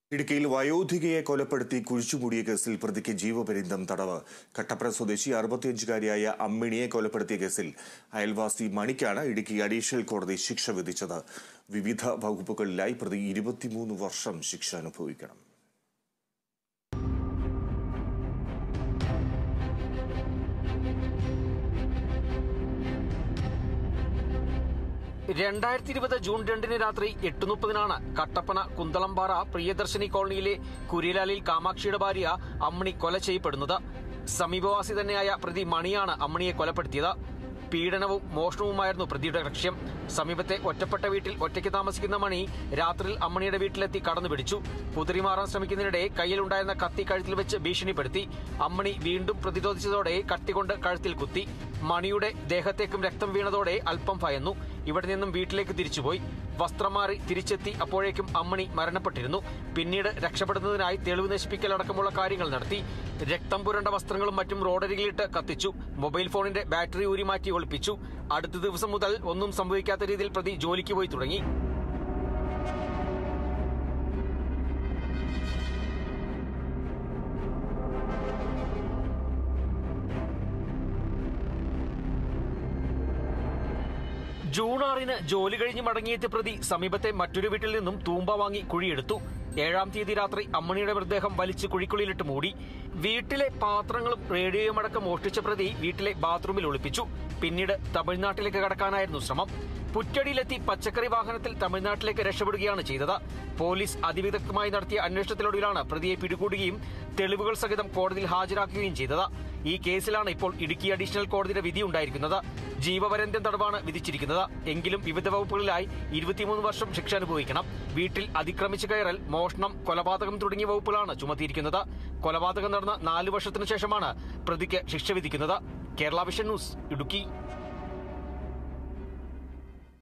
ഇടുക്കിയിൽ വയോധികയെ കൊലപ്പെടുത്തി കുഴിച്ചുമൂടിയ കേസിൽ പ്രതിക്ക് ജീവപര്യന്തം തടവ് കട്ടപ്പന സ്വദേശി അറുപത്തിയഞ്ചുകാരിയായ അമ്മിണിയെ കൊലപ്പെടുത്തിയ കേസിൽ അയൽവാസി മണിക്കാണ് ഇടുക്കി അഡീഷണൽ കോടതി ശിക്ഷ വിധിച്ചത് വിവിധ വകുപ്പുകളിലായി പ്രതി ഇരുപത്തിമൂന്ന് വർഷം ശിക്ഷ അനുഭവിക്കണം രണ്ടായിരത്തി ഇരുപത് ജൂൺ രണ്ടിന് രാത്രി എട്ട് മുപ്പതിനാണ് കട്ടപ്പന കുന്തളംപാറ പ്രിയദർശിനി കോളനിയിലെ കുരിലാലിൽ കാമാക്ഷിയുടെ ഭാര്യ അമ്മിണി കൊല ചെയ്യപ്പെടുന്നത് സമീപവാസി തന്നെയായ പ്രതി മണിയാണ് അമ്മിണിയെ കൊലപ്പെടുത്തിയത് പീഡനവും മോഷണവുമായിരുന്നു പ്രതിയുടെ ലക്ഷ്യം സമീപത്തെ ഒറ്റപ്പെട്ട വീട്ടിൽ ഒറ്റയ്ക്ക് താമസിക്കുന്ന മണി രാത്രിയിൽ അമ്മണിയുടെ വീട്ടിലെത്തി കടന്നു പിടിച്ചു കുതിരിമാറാൻ ശ്രമിക്കുന്നതിനിടെ കയ്യിലുണ്ടായിരുന്ന കത്തി കഴുത്തിൽ വെച്ച് ഭീഷണിപ്പെടുത്തി അമ്മണി വീണ്ടും പ്രതിരോധിച്ചതോടെ കത്തികൊണ്ട് കഴുത്തിൽ കുത്തി മണിയുടെ ദേഹത്തേക്കും രക്തം വീണതോടെ അല്പം ഭയന്നു ഇവിടെ നിന്നും വീട്ടിലേക്ക് തിരിച്ചുപോയി വസ്ത്രം മാറി തിരിച്ചെത്തി അപ്പോഴേക്കും അമ്മണി മരണപ്പെട്ടിരുന്നു പിന്നീട് രക്ഷപ്പെടുന്നതിനായി തെളിവ് നശിപ്പിക്കൽ അടക്കമുള്ള കാര്യങ്ങൾ നടത്തി രക്തം പുരണ്ട വസ്ത്രങ്ങളും മറ്റും റോഡരികിലിട്ട് കത്തിച്ചു മൊബൈൽ ഫോണിന്റെ ബാറ്ററി ഊരി മാറ്റി ഒളിപ്പിച്ചു അടുത്ത ദിവസം മുതൽ ഒന്നും സംഭവിക്കാത്ത രീതിയിൽ പ്രതി ജോലിക്ക് പോയി തുടങ്ങി ജൂൺ ആറിന് ജോലി കഴിഞ്ഞ് മടങ്ങിയെത്തിയ പ്രതി സമീപത്തെ മറ്റൊരു വീട്ടിൽ നിന്നും തൂമ്പ വാങ്ങി കുഴിയെടുത്തു ഏഴാം തീയതി രാത്രി അമ്മണിയുടെ മൃതദേഹം വലിച്ച് കുഴിക്കുള്ളിലിട്ട് മൂടി വീട്ടിലെ പാത്രങ്ങളും റേഡിയോയും അടക്കം മോഷ്ടിച്ച പ്രതി വീട്ടിലെ ബാത്റൂമിൽ ഒളിപ്പിച്ചു പിന്നീട് തമിഴ്നാട്ടിലേക്ക് കടക്കാനായിരുന്നു ശ്രമം പുറ്റടിയിലെത്തി പച്ചക്കറി വാഹനത്തിൽ തമിഴ്നാട്ടിലേക്ക് രക്ഷപ്പെടുകയാണ് ചെയ്തത് പോലീസ് അതിവിദഗ്ധമായി നടത്തിയ അന്വേഷണത്തിലൊടുവിലാണ് പ്രതിയെ പിടികൂടുകയും തെളിവുകൾ സഹിതം കോടതിയിൽ ഹാജരാക്കുകയും ചെയ്തത് ഈ കേസിലാണ് ഇപ്പോൾ ഇടുക്കി അഡീഷണൽ കോടതിയുടെ വിധി ഉണ്ടായിരിക്കുന്നത് ജീവപര്യന്തം തടവാണ് വിധിച്ചിരിക്കുന്നത് എങ്കിലും വിവിധ വകുപ്പുകളിലായി ഇരുപത്തിമൂന്ന് വർഷം ശിക്ഷ അനുഭവിക്കണം വീട്ടിൽ അതിക്രമിച്ചു കയറൽ മോഷണം കൊലപാതകം തുടങ്ങിയ വകുപ്പുകളാണ് ചുമത്തിയിരിക്കുന്നത് കൊലപാതകം നടന്ന നാലു വർഷത്തിനു ശേഷമാണ് പ്രതിക്ക് ശിക്ഷ വിധിക്കുന്നത് കേരള വിഷൻ ന്യൂസ് ഇടുക്കി